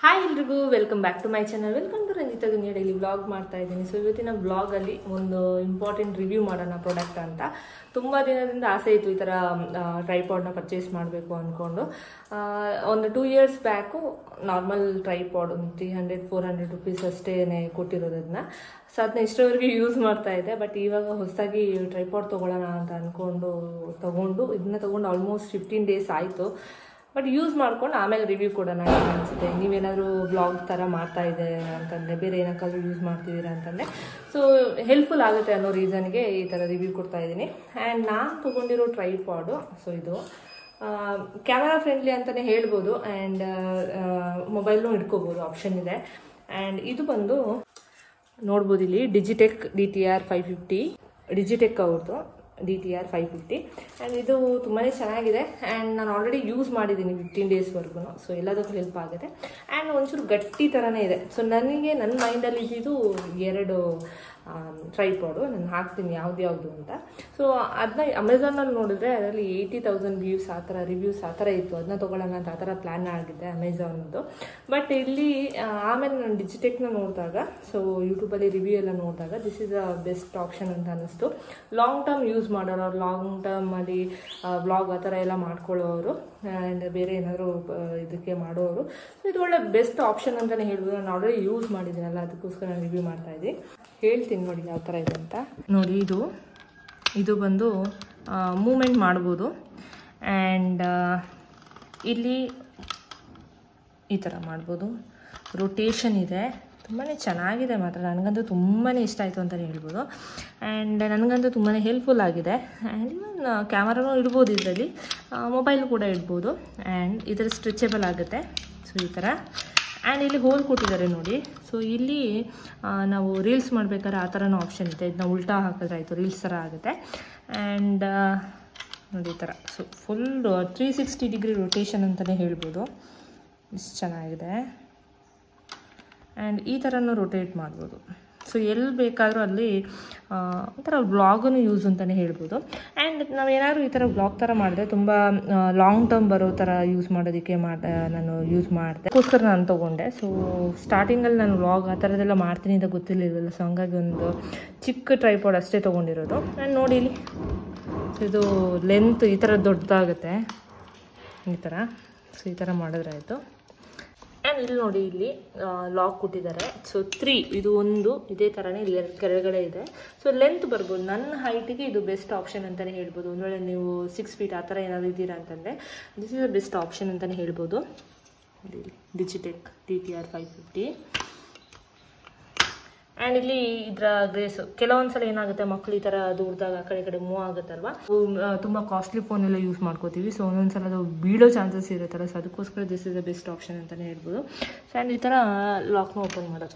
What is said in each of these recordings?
Hi ಎಲ್ರಿಗೂ welcome back to my channel welcome to Ranjitha Duniya daily vlog ಮಾಡ್ತಾ ಇದ್ದೀನಿ so ಇವತ್ತಿನ ವ್ಲಾಗಲ್ಲಿ ಒಂದು ಇಂಪಾರ್ಟೆಂಟ್ ರಿವ್ಯೂ ಮಾಡೋಣ ಪ್ರಾಡಕ್ಟ್ ಅಂತ ತುಂಬ ದಿನದಿಂದ ಆಸೆ ಇತ್ತು ಈ ಥರ ಟ್ರೈಪಾಡ್ನ ಪರ್ಚೇಸ್ ಮಾಡಬೇಕು ಅಂದ್ಕೊಂಡು ಆ, ಒಂದು two years back normal tripod ಒಂದು three hundred four hundred rupees ಅಷ್ಟೇ ಕೊಟ್ಟಿರೋದನ್ನ ಸೊ ಅದನ್ನ ಇಷ್ಟವರೆಗೆ ಯೂಸ್ ಮಾಡ್ತಾ ಇದ್ದೆ ಬಟ್ ಇವಾಗ ಹೊಸದಾಗಿ ಟ್ರೈಪಾಡ್ ತೊಗೊಳ್ಳೋಣ ಅಂತ ಅಂದ್ಕೊಂಡು ತೊಗೊಂಡು ಇದನ್ನ ತೊಗೊಂಡು ಆಲ್ಮೋಸ್ಟ್ ಫಿಫ್ಟೀನ್ ಡೇಸ್ ಆಯಿತು ಬಟ್ ಯೂಸ್ ಮಾಡ್ಕೊಂಡು ಆಮೇಲೆ ರಿವ್ಯೂ ಕೊಡೋಣ ಅಂತ ಅನಿಸುತ್ತೆ ನೀವೇನಾದರೂ ಬ್ಲಾಗ್ ಥರ ಮಾಡ್ತಾ ಇದೆ ಅಂತಂದರೆ ಬೇರೆ ಏನಕ್ಕಾದ್ರೂ ಯೂಸ್ ಮಾಡ್ತಿದ್ದೀರಾ ಅಂತಂದರೆ ಸೊ ಹೆಲ್ಪ್ಫುಲ್ ಆಗುತ್ತೆ ಅನ್ನೋ ರೀಸನ್ಗೆ ಈ ಥರ ರಿವ್ಯೂ ಕೊಡ್ತಾ ಇದ್ದೀನಿ ಆ್ಯಂಡ್ ನಾನು ತೊಗೊಂಡಿರೋ ಟ್ರೈಪಾಡು ಸೊ ಇದು ಕ್ಯಾಮರಾ ಫ್ರೆಂಡ್ಲಿ ಅಂತಲೇ ಹೇಳ್ಬೋದು ಆ್ಯಂಡ್ ಮೊಬೈಲ್ನು ಇಟ್ಕೋಬೋದು ಆಪ್ಷನ್ ಇದೆ ಆ್ಯಂಡ್ ಇದು ಬಂದು ನೋಡ್ಬೋದು ಇಲ್ಲಿ Digitek D T R five fifty Digitek ಅವ್ರದ್ದು D T R five fifty and ಇದು ತುಂಬಾ ಚೆನ್ನಾಗಿದೆ ಆ್ಯಂಡ್ ನಾನು ಆಲ್ರೆಡಿ ಯೂಸ್ ಮಾಡಿದ್ದೀನಿ ಫಿಫ್ಟೀನ್ ಡೇಸ್ವರೆಗೂ ಸೊ ಎಲ್ಲದಕ್ಕೂ ಹೆಲ್ಪ್ ಆಗುತ್ತೆ ಆ್ಯಂಡ್ ಒಂಚೂರು ಗಟ್ಟಿ ಥರನೇ ಇದೆ ಸೊ ನನಗೆ ನನ್ನ ಮೈಂಡಲ್ಲಿ ಇದ್ದಿದ್ದು ಎರಡು ಟ್ರೈಪಾಡು ನಾನು ಹಾಕ್ತೀನಿ ಯಾವ್ದು ಯಾವುದು ಅಂತ ಸೊ ಅದನ್ನ ಅಮೆಝಾನಲ್ಲಿ ನೋಡಿದ್ರೆ ಅದರಲ್ಲಿ ಏಯ್ಟಿ ತೌಸಂಡ್ ವ್ಯೂಸ್ ಆ ಥರ ರಿವ್ಯೂಸ್ ಆ ಥರ ಇತ್ತು ಅದನ್ನ ತೊಗೊಳ್ಳೋಣ ಅಂತ ಆ ಥರ ಪ್ಲ್ಯಾನ್ ಆಗಿದೆ ಅಮೆಝಾನ್ದು ಬಟ್ ಇಲ್ಲಿ ಆ, ಆಮೇಲೆ ನಾನು ಡಿಜಿಟೆಕ್ನ ನೋಡಿದಾಗ ಸೊ ಯೂಟ್ಯೂಬಲ್ಲಿ ರಿವ್ಯೂ ಎಲ್ಲ ನೋಡಿದಾಗ this is a best option ಅಂತ ಅನ್ನಿಸ್ತು ಲಾಂಗ್ ಟರ್ಮ್ ಯೂಸ್ ಮಾಡೋರು ಲಾಂಗ್ ಟರ್ಮಲ್ಲಿ ವ್ಲಾಗ್ ಆ ಥರ ಎಲ್ಲ ಮಾಡ್ಕೊಳ್ಳೋರು ಆ್ಯಂಡ್ ಬೇರೆ ಏನಾದರೂ ಇದಕ್ಕೆ ಮಾಡೋರು ಸೊ ಇದು ಒಳ್ಳೆ ಬೆಸ್ಟ್ ಆಪ್ಷನ್ ಅಂತಲೇ ಹೇಳ್ಬೋದು ನಾನು ಆಲ್ರೆಡಿ ಯೂಸ್ ಮಾಡಿದ್ದೀನಲ್ಲ ಅದಕ್ಕೋಸ್ಕರ ನಾನು ರಿವ್ಯೂ ಮಾಡ್ತಾ ಇದ್ದೀನಿ ಹೇಳ್ತೀನಿ ನೋಡಿ ಯಾವ ಥರ ಇದೆ ಅಂತ ನೋಡಿ ಇದು ಇದು ಬಂದು ಮೂಮೆಂಟ್ ಮಾಡ್ಬೋದು ಆ್ಯಂಡ್ ಇಲ್ಲಿ ಈ ಥರ ಮಾಡ್ಬೋದು ರೊಟೇಷನ್ ಇದೆ ತುಂಬಾ ಚೆನ್ನಾಗಿದೆ ಮಾತ್ರ ನನಗಂತೂ ತುಂಬಾ ಇಷ್ಟ ಆಯಿತು ಅಂತಲೇ ಹೇಳ್ಬೋದು ಆ್ಯಂಡ್ ನನಗಂತೂ ತುಂಬಾ ಹೆಲ್ಪ್ಫುಲ್ ಆಗಿದೆ ಆ್ಯಂಡ್ ಇವನ್ ಕ್ಯಾಮರಾನು ಇಡ್ಬೋದು ಇದರಲ್ಲಿ ಮೊಬೈಲ್ ಕೂಡ ಇಡ್ಬೋದು ಆ್ಯಂಡ್ ಇದರ ಸ್ಟ್ರೆಚಬಲ್ ಆಗುತ್ತೆ ಸೊ ಈ ಥರ ಆ್ಯಂಡ್ ಇಲ್ಲಿ ಹೋಲ್ ಕೊಟ್ಟಿದ್ದಾರೆ ನೋಡಿ ಸೊ ಇಲ್ಲಿ ಆ, ನಾವು ರೀಲ್ಸ್ ಮಾಡ್ಬೇಕಾದ್ರೆ ಆ ಥರನೂ ಆಪ್ಷನ್ ಇದೆ ಇದನ್ನ ಉಲ್ಟಾ ಹಾಕಿದ್ರೆ ಆಯಿತು ರೀಲ್ಸ್ ಥರ ಆಗುತ್ತೆ ಆ್ಯಂಡ್ ನೋಡಿ ಈ ಥರ so full three sixty degree rotation ಅಂತಲೇ ಹೇಳ್ಬೋದು ಇಷ್ಟು ಚೆನ್ನಾಗಿದೆ ಆ್ಯಂಡ್ ಈ ಥರನೂ ರೊಟೇಟ್ ಮಾಡ್ಬೋದು ಸೊ ಎಲ್ಲಿ ಬೇಕಾದರೂ ಅಲ್ಲಿ ಆ, ಒಂಥರ ವ್ಲಾಗೂ ಯೂಸ್ ಅಂತಲೇ ಹೇಳ್ಬೋದು ಆ್ಯಂಡ್ ನಾವು ಏನಾದರೂ ಈ ಥರ ವ್ಲಾಗ್ ಥರ ಮಾಡಿದ್ರೆ ತುಂಬ ಲಾಂಗ್ ಟರ್ಮ್ ಬರೋ ಥರ ಯೂಸ್ ಮಾಡೋದಕ್ಕೆ ಮಾಡಿ ನಾನು ಯೂಸ್ ಮಾಡಿದೆ ಅದಕ್ಕೋಸ್ಕರ ನಾನು ತೊಗೊಂಡೆ ಸೊ ಸ್ಟಾರ್ಟಿಂಗಲ್ಲಿ ನಾನು ವ್ಲಾಗ್ ಆ ಥರದ್ದೆಲ್ಲ ಮಾಡ್ತೀನಿ ಅಂತ ಗೊತ್ತಿರಲಿಲ್ಲವಲ್ಲ ಸೊ ಹಂಗಾಗಿ ಒಂದು ಚಿಕ್ಕ ಟ್ರೈಪಾಡ್ ಅಷ್ಟೇ ತೊಗೊಂಡಿರೋದು ನಾನು ನೋಡಿ ಇಲ್ಲಿ ಸೊ ಇದು ಲೆಂತ್ ಈ ಥರ ದೊಡ್ಡದಾಗುತ್ತೆ ಈ ಥರ ಸೊ ಈ ಥರ ಮಾಡಿದ್ರಾಯಿತು ಆ್ಯಂಡ್ ಇಲ್ಲಿ ನೋಡಿ ಇಲ್ಲಿ ಲಾಕ್ ಕೊಟ್ಟಿದ್ದಾರೆ ಸೊ ತ್ರೀ ಇದು ಒಂದು ಇದೇ ಥರನೇ ಇಲ್ಲಿ ಎರಡು ಕೆಳಗಡೆ ಇದೆ ಸೊ ಲೆಂತ್ ಬರ್ಬೋದು ನನ್ನ ಹೈಟಿಗೆ ಇದು ಬೆಸ್ಟ್ ಆಪ್ಷನ್ ಅಂತಲೇ ಹೇಳ್ಬೋದು ಒಂದು ವೇಳೆ ನೀವು ಸಿಕ್ಸ್ ಫೀಟ್ ಆ ಥರ ಏನಾದ್ರು ಇದ್ದೀರಾ ಅಂತಂದರೆ this is a best option ಅಂತಲೇ ಹೇಳ್ಬೋದು Digitek T T R five fifty and ಇಲ್ಲಿ ಇದರ ಗ್ರೇಸ್ ಕೆಲವೊಂದ್ಸಲ ಏನಾಗುತ್ತೆ ಮಕ್ಕಳು ಈ ಥರ ದೂರದಾಗ ಆ ಕಡೆ ಈ ಕಡೆ ಮೂವ್ ಆಗುತ್ತಲ್ವಾ ಅವು, ಆ, ತುಂಬ ಕಾಸ್ಟ್ಲಿ ಫೋನ್ ಎಲ್ಲ ಯೂಸ್ ಮಾಡ್ಕೋತೀವಿ ಸೊ ಒಂದೊಂದ್ಸಲ ಅದು ಬೀಳೋ ಚಾನ್ಸಸ್ ಇರುತ್ತಲ್ಲ ಸೊ ಅದಕ್ಕೋಸ್ಕರ this is the best option ಅಂತಲೇ ಹೇಳ್ಬೋದು ಸೊ ಆ್ಯಂಡ್ ಈ ಥರ ಲಾಕ್ನ ಓಪನ್ ಮಾಡೋದು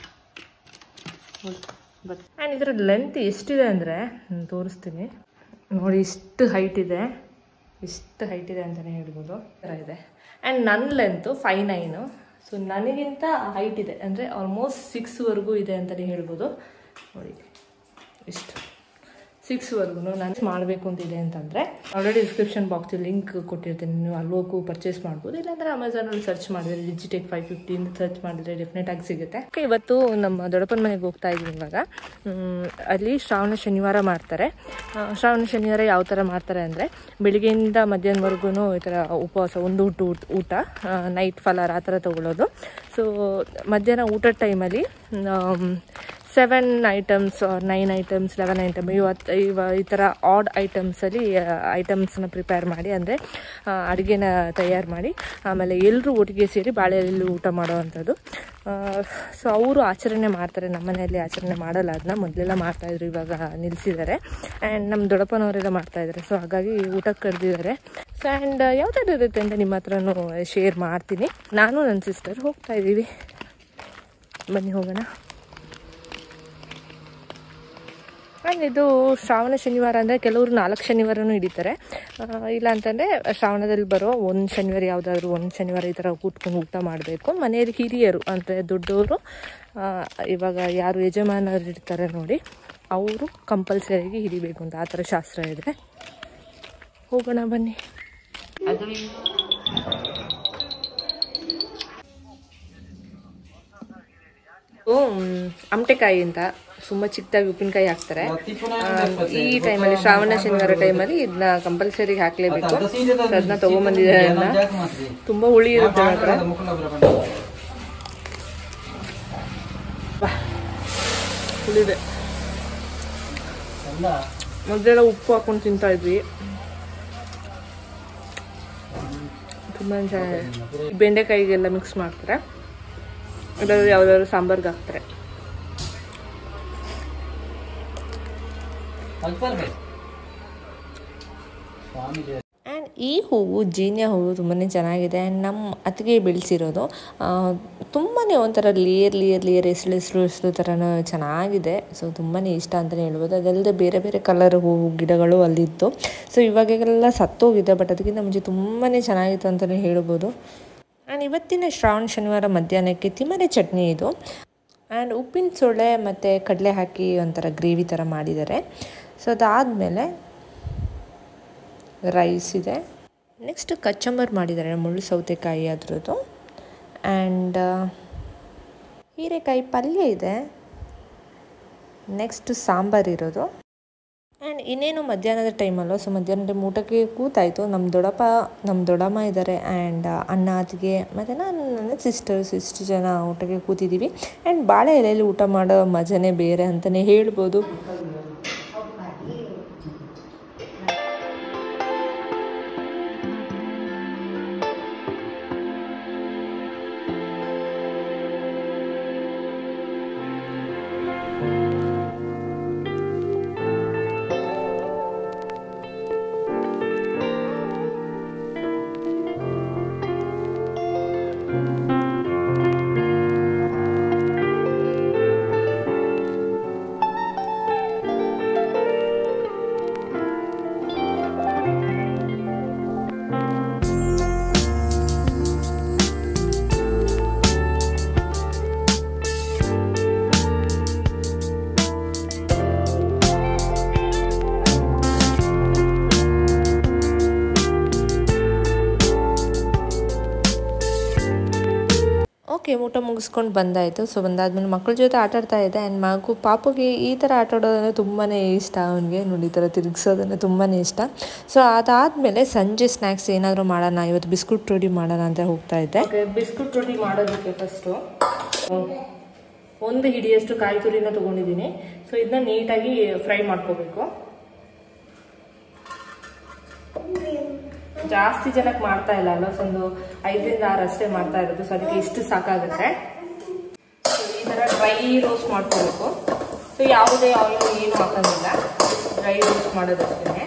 ಬಟ್ ಆ್ಯಂಡ್ ಇದರ ಲೆಂತ್ ಎಷ್ಟಿದೆ ಅಂದರೆ ತೋರಿಸ್ತೀನಿ ನೋಡಿ ಇಷ್ಟು ಹೈಟ್ ಇದೆ ಇಷ್ಟು ಹೈಟ್ ಇದೆ ಅಂತಲೇ ಹೇಳ್ಬೋದು ಈ ಥರ ಇದೆ ಆ್ಯಂಡ್ ನನ್ನ ಲೆಂತು ಫೈ ನೈನು ಸೊ ನನಗಿಂತ ಹೈಟ್ ಇದೆ ಅಂದರೆ ಆಲ್ಮೋಸ್ಟ್ ಸಿಕ್ಸ್ವರೆಗೂ ಇದೆ ಅಂತಲೇ ಹೇಳ್ಬೋದು ನೋಡಿ ಇಷ್ಟು ಸಿಕ್ಸ್ವರೆಗೂ ನಾನು ಮಾಡಬೇಕು ಅಂತಿದೆ ಅಂತಂದರೆ ಆಲ್ರೆಡಿ ಡಿಸ್ಕ್ರಿಪ್ಷನ್ ಬಾಕ್ಸ್ ಲಿಂಕ್ ಕೊಟ್ಟಿರ್ತೀನಿ ನೀವು ಅಲ್ಲಿ ಹೋಗು ಪರ್ಚೇಸ್ ಮಾಡ್ಬೋದು ಇಲ್ಲಾಂದರೆ ಅಮೆಝಾನಲ್ಲಿ ಸರ್ಚ್ ಮಾಡಿದ್ರೆ ಡಿಜಿಟೆಕ್ ಫೈವ್ ಫಿಫ್ಟಿ ಅಂತ ಸರ್ಚ್ ಮಾಡಿದ್ರೆ ಡೆಫಿನೆಟ್ ಆಗಿ ಸಿಗುತ್ತೆ Okay, ಇವತ್ತು ನಮ್ಮ ದೊಡ್ಡಪ್ಪನ ಮನೆಗೆ ಹೋಗ್ತಾ ಇದ್ದೀವಿ ಇವಾಗ ಮ್, ಅಲ್ಲಿ ಶ್ರಾವಣ ಶನಿವಾರ ಮಾಡ್ತಾರೆ ಆ, ಶ್ರಾವಣ ಶನಿವಾರ ಯಾವ ಥರ ಮಾಡ್ತಾರೆ ಅಂದರೆ ಬೆಳಿಗ್ಗೆಯಿಂದ ಮಧ್ಯಾಹ್ನವರೆಗೂ ಈ ಥರ ಉಪವಾಸ ಒಂದು ಊಟ ಊಟ ಊಟ ನೈಟ್ ಫಲಾರ ಆ ಥರ ತೊಗೊಳ್ಳೋದು ಸೊ ಮಧ್ಯಾಹ್ನ ಊಟದ ಟೈಮಲ್ಲಿ seven items nine items eleven item ಇವತ್ತು ಇವ ಈ ಥರ ಆಡ್ ಐಟಮ್ಸಲ್ಲಿ ಐಟಮ್ಸ್ನ ಪ್ರಿಪೇರ್ ಮಾಡಿ ಅಂದರೆ ಅಡುಗೆನ ತಯಾರು ಮಾಡಿ ಆಮೇಲೆ ಎಲ್ಲರೂ ಒಟ್ಟಿಗೆ ಸೇರಿ ಬಾಳೆಯಲ್ಲಿ ಊಟ ಮಾಡೋವಂಥದ್ದು ಸೊ ಅವರು ಆಚರಣೆ ಮಾಡ್ತಾರೆ ನಮ್ಮ ಮನೆಯಲ್ಲಿ ಆಚರಣೆ ಮಾಡಲ್ಲ ಅದನ್ನ ಮೊದಲೆಲ್ಲ ಮಾಡ್ತಾಯಿದ್ರು ಇವಾಗ ನಿಲ್ಲಿಸಿದ್ದಾರೆ ಆ್ಯಂಡ್ ನಮ್ಮ ದೊಡ್ಡಪ್ಪನವರೆಲ್ಲ ಮಾಡ್ತಾಯಿದ್ದಾರೆ ಸೊ ಹಾಗಾಗಿ ಊಟಕ್ಕೆ ಕರೆದಿದ್ದಾರೆ ಸೊ ಆ್ಯಂಡ್ ಯಾವ ಥರ ಇರುತ್ತೆ ಅಂತ ನಿಮ್ಮ ಹತ್ರನೂ ಶೇರ್ ಮಾಡ್ತೀನಿ ನಾನು ನನ್ನ ಸಿಸ್ಟರ್ ಹೋಗ್ತಾ ಇದ್ದೀವಿ ಬನ್ನಿ ಹೋಗೋಣ ಆ್ಯಂಡ್ ಇದು ಶ್ರಾವಣ ಶನಿವಾರ ಅಂದರೆ ಕೆಲವರು ನಾಲ್ಕು ಶನಿವಾರನೂ ಹಿಡಿತಾರೆ ಆ, ಇಲ್ಲ ಅಂತಂದರೆ ಶ್ರಾವಣದಲ್ಲಿ ಬರೋ ಒಂದು ಶನಿವಾರ ಯಾವುದಾದ್ರು ಒಂದು ಶನಿವಾರ ಈ ಥರ ಕೂತ್ಕೊಂಡು ಊಟ ಮಾಡಬೇಕು ಮನೆಯಲ್ಲಿ ಹಿರಿಯರು ಅಂದರೆ ದೊಡ್ಡವರು ಆ, ಇವಾಗ ಯಾರು ಯಜಮಾನರು ಇರ್ತಾರೆ ನೋಡಿ ಅವರು ಕಂಪಲ್ಸರಿಯಾಗಿ ಹಿಡಿಬೇಕು ಅಂತ ಆ ಥರ ಶಾಸ್ತ್ರ ಇದೆ ಹೋಗೋಣ ಬನ್ನಿ ಅದು ಅಮಟೆಕಾಯಿ ಅಂತ ತುಂಬ ಚಿಕ್ಕದಾಗಿ ಉಪ್ಪಿನಕಾಯಿ ಹಾಕ್ತಾರೆ ಆ, ಈ ಟೈಮಲ್ಲಿ ಶ್ರಾವಣ ಶನಿವಾರ ಟೈಮಲ್ಲಿ ಇದನ್ನ ಕಂಪಲ್ಸರಿ ಹಾಕ್ಲೇಬೇಕು ಅದನ್ನ ತಗೊಂಬಂದಿದ್ದಾರೆ ಅದನ್ನ ತುಂಬ ಹುಳಿ ಇರುತ್ತೆ ಮಾತ್ರ ಹುಳಿದೆ ಮೊದಲೆಲ್ಲ ಉಪ್ಪು ಹಾಕೊಂಡು ತಿಂತಾ ಇದ್ವಿ ತುಂಬ ಚೆನ್ನಾಗಿದೆ ಬೆಂಡೆಕಾಯಿಗೆಲ್ಲ ಮಿಕ್ಸ್ ಮಾಡ್ತಾರೆ ಇಲ್ಲಾಂದ್ರೆ ಯಾವ್ದಾದ್ರು ಸಾಂಬಾರ್ಗೆ ಹಾಕ್ತಾರೆ ಆ್ಯಂಡ್ ಈ ಹೂವು ಜೀನಿಯ ಹೂವು ತುಂಬಾ ಚೆನ್ನಾಗಿದೆ ಆ್ಯಂಡ್ ನಮ್ಮ ಅತ್ತಿಗೆ ಬೆಳೆಸಿರೋದು ತುಂಬಾ ಒಂಥರ ಲೇಯರ್ ಲೇಯರ್ ಲೇಯರ್ ಹೆಸ್ರು ಹೆಸ್ರು ಹೆಸ್ರು ಥರನೂ ಚೆನ್ನಾಗಿದೆ ಸೊ ತುಂಬಾ ಇಷ್ಟ ಅಂತಲೇ ಹೇಳ್ಬೋದು ಅದಲ್ಲದೆ ಬೇರೆ ಬೇರೆ ಕಲರ್ ಹೂವು ಗಿಡಗಳು ಅಲ್ಲಿತ್ತು ಸೊ ಇವಾಗೆಲ್ಲ ಸತ್ತೋಗಿದೆ ಬಟ್ ಅದಕ್ಕಿಂತ ಮುಂಚೆ ತುಂಬಾ ಚೆನ್ನಾಗಿತ್ತು ಅಂತಲೇ ಹೇಳ್ಬೋದು ಆ್ಯಂಡ್ ಇವತ್ತಿನ ಶ್ರಾವಣ ಶನಿವಾರ ಮಧ್ಯಾಹ್ನಕ್ಕೆ ತಿಮರೆ ಚಟ್ನಿ ಇದು ಆ್ಯಂಡ್ ಉಪ್ಪಿನ ಸೊಳ್ಳೆ ಮತ್ತು ಕಡಲೆ ಹಾಕಿ ಒಂಥರ ಗ್ರೇವಿ ಥರ ಮಾಡಿದ್ದಾರೆ ಸೊ ಅದಾದಮೇಲೆ ರೈಸ್ ಇದೆ ನೆಕ್ಸ್ಟ್ ಕಚ್ಚಂಬರ್ ಮಾಡಿದ್ದಾರೆ ಮುಳ್ಳು ಸೌತೆಕಾಯಿ ಅದ್ರದ್ದು ಆ್ಯಂಡ್ ಹೀರೆಕಾಯಿ ಪಲ್ಯ ಇದೆ ನೆಕ್ಸ್ಟ್ ಸಾಂಬಾರು ಇರೋದು ಆ್ಯಂಡ್ ಇನ್ನೇನು ಮಧ್ಯಾಹ್ನದ ಟೈಮಲ್ಲೋ ಸೊ ಮಧ್ಯಾಹ್ನ ಟೈಮ್ ಊಟಕ್ಕೆ ಕೂತಾಯಿತು ನಮ್ಮ ದೊಡ್ಡಪ್ಪ ನಮ್ಮ ದೊಡ್ಡಮ್ಮ ಇದ್ದಾರೆ ಆ್ಯಂಡ್ ಅಣ್ಣ ಅತ್ತಿಗೆ ಮತ್ತು ನಾನು ನನ್ನ ಸಿಸ್ಟರ್ಸ್ ಇಷ್ಟು ಜನ ಊಟಕ್ಕೆ ಕೂತಿದ್ದೀವಿ ಆ್ಯಂಡ್ ಬಾಳೆ ಎಲೆಯಲ್ಲಿ ಊಟ ಮಾಡೋ ಮಜನೇ ಬೇರೆ ಅಂತಲೇ ಹೇಳ್ಬೋದು ಓಕೆ ಊಟ ಮುಗಿಸ್ಕೊಂಡು ಬಂದಾಯಿತು ಸೊ ಬಂದಾದ್ಮೇಲೆ ಮಕ್ಕಳ ಜೊತೆ ಆಟ ಆಡ್ತಾ ಇದ್ದೆ ಆ್ಯಂಡ್ ಮಗು ಪಾಪುಗೆ ಈ ಥರ ಆಟ ಆಡೋದಂದ್ರೆ ತುಂಬಾ ಇಷ್ಟ ಅವನಿಗೆ ನೋಡಿ ಈ ಥರ ತಿರುಗಿಸೋದಂದ್ರೆ ತುಂಬಾ ಇಷ್ಟ ಸೊ ಅದಾದಮೇಲೆ ಸಂಜೆ ಸ್ನ್ಯಾಕ್ಸ್ ಏನಾದರೂ ಮಾಡೋಣ ಇವತ್ತು ಬಿಸ್ಕುಟ್ ರೆಡಿ ಮಾಡೋಣ ಅಂತ ಹೋಗ್ತಾ ಇದ್ದೆ ಬಿಸ್ಕುಟ್ ರೊಟ್ಟಿ ಮಾಡೋದಕ್ಕೆ ಫಸ್ಟು ಒಂದು ಹಿಡಿಯಷ್ಟು ಕಾಯಿ ತುರಿನ ತೊಗೊಂಡಿದ್ದೀನಿ ಸೊ ಇದನ್ನ ನೀಟಾಗಿ ಫ್ರೈ ಮಾಡ್ಕೋಬೇಕು ಜಾಸ್ತಿ ಜನಕ್ಕೆ ಮಾಡ್ತಾ ಇಲ್ಲ ಅಲ್ಲ ಸೊ ಒಂದು ಐದರಿಂದ ಆರು ಅಷ್ಟೇ ಮಾಡ್ತಾ ಇರೋದು ಸೊ ಅದಕ್ಕೆ ಇಷ್ಟು ಸಾಕಾಗುತ್ತೆ So, ಈ ಥರ ಡ್ರೈ ರೋಸ್ಟ್ ಮಾಡ್ಕೋಬೇಕು ಸೊ ಯಾವುದೇ ಆಯಿಲ್ ಏನು ಹಾಕೋದಿಲ್ಲ ಡ್ರೈ ರೋಸ್ಟ್ ಮಾಡೋದಷ್ಟೇ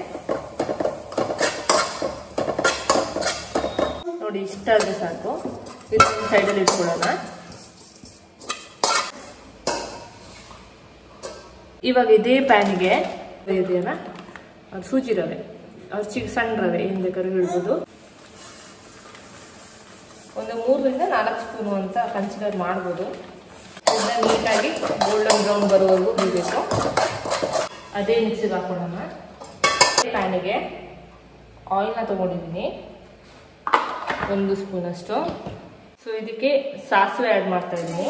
ನೋಡಿ ಇಷ್ಟಾದ್ರೆ ಸಾಕು ಇದನ್ನ ಸೈಡಲ್ಲಿ ಇಟ್ಕೊಳ್ಳೋಣ ಇವಾಗ ಇದೇ ಪ್ಯಾನಿಗೆ ಇದೆಯಲ್ಲ ಅದು ಸೂಜಿ ರವೆ ಅದು ಚಿಕ್ಕ ಸಣ್ಣ ರವೆ ಏನ್ ಬೇಕಾದ್ರೂ ಹೇಳ್ಬೋದು ಒಂದು ಮೂರರಿಂದ ನಾಲ್ಕು ಸ್ಪೂನು ಅಂತ ಕನ್ಸಿಡರ್ ಮಾಡ್ಬೋದು ಇದನ್ನ ನೀಟಾಗಿ ಗೋಲ್ಡನ್ ಬ್ರೌನ್ ಬರೋವರೆಗೂ ಬಿಡಬೇಕು ಅದೇ ಮಿಕ್ಸಿಗೆ ಹಾಕೊಳ್ಳೋಣ ಪ್ಯಾನಿಗೆ ಆಯಿಲ್ನ ತೊಗೊಂಡಿದ್ದೀನಿ ಒಂದು ಸ್ಪೂನಷ್ಟು ಸೊ ಇದಕ್ಕೆ ಸಾಸಿವೆ ಆ್ಯಡ್ ಮಾಡ್ತಾ ಇದ್ದೀನಿ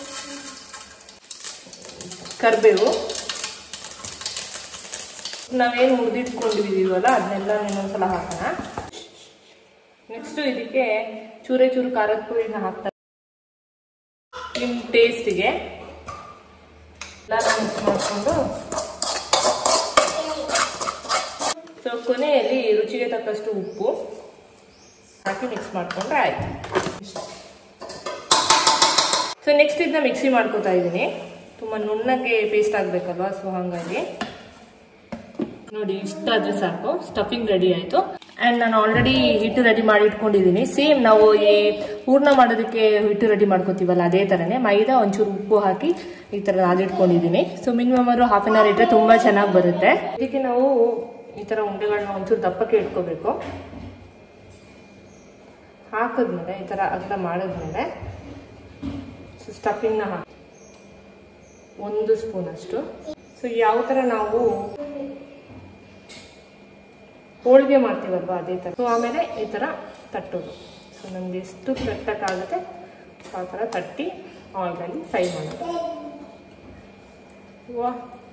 ಕರಿಬೇವು ನಾವೇನು ಹುರಿದಿಟ್ಕೊಂಡಿದ್ದೀವಲ್ಲ ಅದನ್ನೆಲ್ಲ ಇನ್ನೊಂದ್ಸಲ ಹಾಕೋಣ ನೆಕ್ಸ್ಟ್ ಇದಕ್ಕೆ ಚೂರೆ ಚೂರು ಖಾರದ ಪುಡಿನ ಹಾಕ್ತಾ ನಿಮ್ಮ ಟೇಸ್ಟಿಗೆ ಎಲ್ಲ ಮಿಕ್ಸ್ ಮಾಡಿಕೊಂಡು ಸೊ ಕೊನೆಯಲ್ಲಿ ರುಚಿಗೆ ತಕ್ಕಷ್ಟು ಉಪ್ಪು ಹಾಕಿ ಮಿಕ್ಸ್ ಮಾಡಿಕೊಂಡ್ರೆ ಆಯ್ತು ಸೊ ನೆಕ್ಸ್ಟ್ ಇದನ್ನ ಮಿಕ್ಸಿ ಮಾಡ್ಕೋತಾ ಇದ್ದೀನಿ ತುಂಬ ನುಣ್ಣಗೆ ಪೇಸ್ಟ್ ಆಗಬೇಕಲ್ವಾ ಸೊ ಹಾಗಾಗಿ ನೋಡಿ ಇಷ್ಟಾದ್ರೆ ಸಾಕು ಸ್ಟಫಿಂಗ್ ರೆಡಿ ಆಯಿತು ಆ್ಯಂಡ್ ನಾನು ಆಲ್ರೆಡಿ ಹಿಟ್ಟು ರೆಡಿ ಮಾಡಿ ಇಟ್ಕೊಂಡಿದ್ದೀನಿ ಸೇಮ್ ನಾವು ಈ ಹೂರ್ಣ ಮಾಡೋದಕ್ಕೆ ಹಿಟ್ಟು ರೆಡಿ ಮಾಡ್ಕೋತೀವಲ್ಲ ಅದೇ ಥರನೇ ಮೈದಾ ಒಂಚೂರು ಉಪ್ಪು ಹಾಕಿ ಈ ಥರ ನಾದಿಟ್ಕೊಂಡಿದ್ದೀನಿ ಸೊ ಮಿನಿಮಮ್ ಅವರು ಹಾಫ್ ಆನ್ ಅವರ್ ಇಟ್ಟರೆ ತುಂಬ ಚೆನ್ನಾಗಿ ಬರುತ್ತೆ ಇದಕ್ಕೆ ನಾವು ಈ ಥರ ಉಂಡೆಗಳನ್ನ ಒಂಚೂರು ದಪ್ಪಕ್ಕೆ ಇಟ್ಕೋಬೇಕು ಹಾಕಿದ್ಮೇಲೆ ಈ ಥರ ಅಗಲ ಮಾಡಿದ್ಮೇಲೆ ಸ್ಟಫಿಂಗ್ನ ಹಾಕಿ ಒಂದು ಸ್ಪೂನ್ ಅಷ್ಟು ಸೊ ಯಾವ ಥರ ನಾವು ಹೋಳಿಗೆ ಮಾಡ್ತೀವಲ್ವಾ ಅದೇ ಥರ ಸೊ ಆಮೇಲೆ ಈ ಥರ ತಟ್ಟೋದು ಸೊ ನಮ್ಗೆ ಎಷ್ಟು ತಟ್ಟಕ್ಕಾಗುತ್ತೆ ಆ ಥರ ತಟ್ಟಿ ಆಯಿಲಲ್ಲಿ ಫ್ರೈ ಮಾಡೋದು ವಾ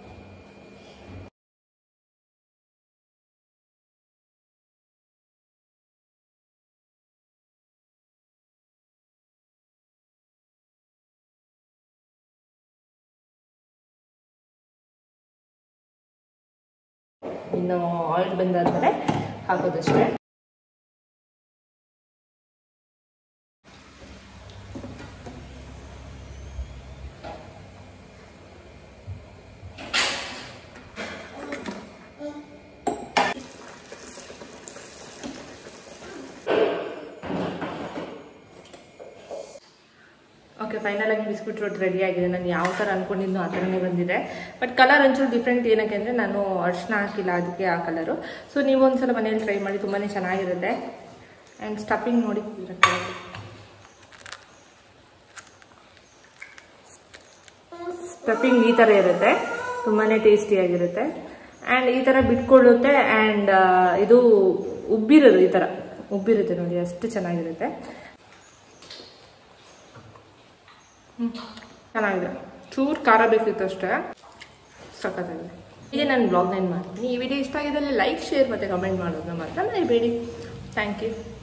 ಇನ್ನು ಆಯಿಲ್ ಬಂದಾದ್ಮೇಲೆ ಹಾಕೋದಷ್ಟೇ ಓಕೆ ಫೈನಲ್ ಆಗಿ ಬಿಸ್ಕಿಟ್ ರೋಟ್ ರೆಡಿ ಆಗಿದೆ ನಾನು ಯಾವ ಥರ ಅನ್ಕೊಂಡಿದ್ನೋ ಆ ಥರನೇ ಬಂದಿದೆ ಬಟ್ ಕಲರ್ ಒಂಚೂರು ಡಿಫ್ರೆಂಟ್ ಏನಕ್ಕೆ ಅಂದರೆ ನಾನು ಅರ್ಶಿನ ಹಾಕಿಲ್ಲ ಅದಕ್ಕೆ ಆ ಕಲರು ಸೊ ನೀವು ಒಂದ್ಸಲ ಮನೇಲಿ ಟ್ರೈ ಮಾಡಿ ತುಂಬಾ ಚೆನ್ನಾಗಿರುತ್ತೆ ಆ್ಯಂಡ್ ಸ್ಟಫಿಂಗ್ ನೋಡಿ ಸ್ಟಫಿಂಗ್ ಈ ಥರ ಇರುತ್ತೆ ತುಂಬಾ ಟೇಸ್ಟಿಯಾಗಿರುತ್ತೆ ಆ್ಯಂಡ್ ಈ ಥರ ಬಿಟ್ಕೊಳ್ಳುತ್ತೆ ಆ್ಯಂಡ್ ಇದು ಉಬ್ಬಿರೋದು ಈ ಥರ ಉಬ್ಬಿರುತ್ತೆ ನೋಡಿ ಅಷ್ಟು ಚೆನ್ನಾಗಿರುತ್ತೆ ಹ್ಮ್. ಚೆನ್ನಾಗಿದೆ ಚೂರು ಖಾರ ಬೇಕಿತ್ತು ಅಷ್ಟೇ ಸಖತ್ತಾಗಿದೆ ಹೀಗೆ ನಾನು ಬ್ಲಾಗ್ನ ಏನು ಮಾಡ್ತೀನಿ ಈ ವಿಡಿಯೋ ಇಷ್ಟ ಆಗಿದ್ದಲ್ಲಿ ಲೈಕ್ ಶೇರ್ ಮತ್ತು ಕಮೆಂಟ್ ಮಾಡೋದನ್ನ ಮಾತ್ರ ಮರಿಬೇಡಿ ಥ್ಯಾಂಕ್ ಯು